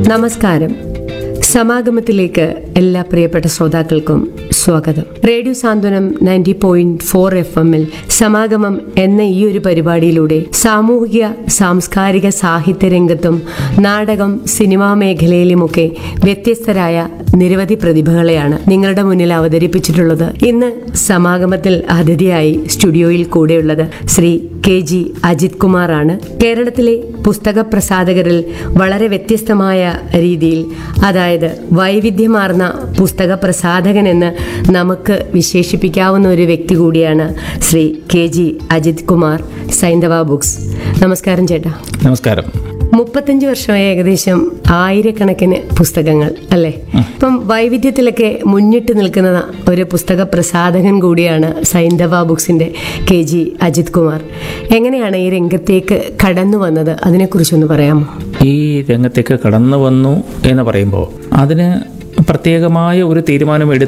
നമസ്കാരം സമാഗമത്തിലേക്ക് എല്ലാ പ്രിയപ്പെട്ട ശ്രോതാക്കൾക്കും സ്വാഗതം radio Santhwanam ninety point four F എമ്മിൽ സമാഗമം എന്ന ഈ ഒരു പരിപാടിയിലൂടെ സാമൂഹിക സാംസ്കാരിക സാഹിത്യ രംഗത്തും നാടകം സിനിമാ മേഖലയിലുമൊക്കെ വ്യത്യസ്തരായ നിരവധി പ്രതിഭകളെയാണ് നിങ്ങളുടെ മുന്നിൽ അവതരിപ്പിച്ചിട്ടുള്ളത് ഇന്ന് സമാഗമത്തിൽ അതിഥിയായി സ്റ്റുഡിയോയിൽ കൂടെയുള്ളത് ശ്രീ കെ ജി അജിത് കുമാറാണ് കേരളത്തിലെ പുസ്തക പ്രസാധകരിൽ വളരെ വ്യത്യസ്തമായ രീതിയിൽ അതായത് വൈവിധ്യമാർന്ന പുസ്തക പ്രസാധകൻ എന്ന് നമുക്ക് വിശേഷിപ്പിക്കാവുന്ന ഒരു വ്യക്തി കൂടിയാണ് Shri K G Ajith Kumar Saindhava books നമസ്കാരം ചേട്ടാ നമസ്കാരം മുപ്പത്തഞ്ച് വർഷമായി ഏകദേശം ആയിരക്കണക്കിന് പുസ്തകങ്ങൾ അല്ലേ ഇപ്പം വൈവിധ്യത്തിലൊക്കെ മുന്നിട്ട് നിൽക്കുന്ന ഒരു പുസ്തക പ്രസാധകൻ കൂടിയാണ് സൈന്ധവ ബുക്സിന്റെ കെ ജി അജിത് കുമാർ എങ്ങനെയാണ് ഈ രംഗത്തേക്ക് കടന്നു വന്നത് അതിനെക്കുറിച്ചൊന്ന് പറയാമോ ഈ രംഗത്തേക്ക് കടന്നു വന്നു എന്ന് പറയുമ്പോൾ അതിന് പ്രത്യേകമായ ഒരു തീരുമാനം എടുത്ത്